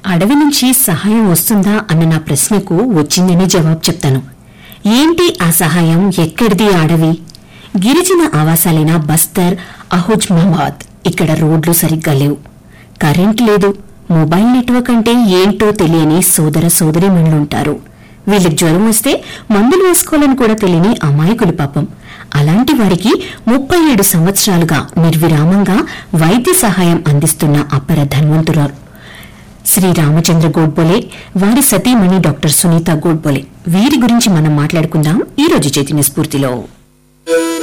అడవి నుంచి సహాయం వస్తుందా అన్న నా ప్రశ్నకు వచ్చిందని జవాబు చెప్తాను ఏంటి ఆ సహాయం ఎక్కడిది ఆ అడవి గిరిజన ఆవాసాలైన బస్తర్ అహుజ్మాబాద్ ఇక్కడ రోడ్లు సరిగ్గా లేవు కరెంట్ లేదు మొబైల్ నెట్వర్క్ అంటే ఏంటో తెలియని సోదర సోదరిమణులుంటారు వీళ్ళకి జ్వరం వస్తే మందులు వేసుకోవాలని కూడా తెలియని అమాయకులు పాపం అలాంటి వారికి ముప్పై ఏడు సంవత్సరాలుగా నిర్విరామంగా వైద్య సహాయం అందిస్తున్న అపర ధన్వంతురాలు శ్రీ రామచంద్ర గోడ్బోలే వారి సతీమణి డాక్టర్ సునీత గోడ్బోలే వీరి గురించి మనం మాట్లాడుకుందాం ఈ రోజు చైతన్య స్ఫూర్తిలో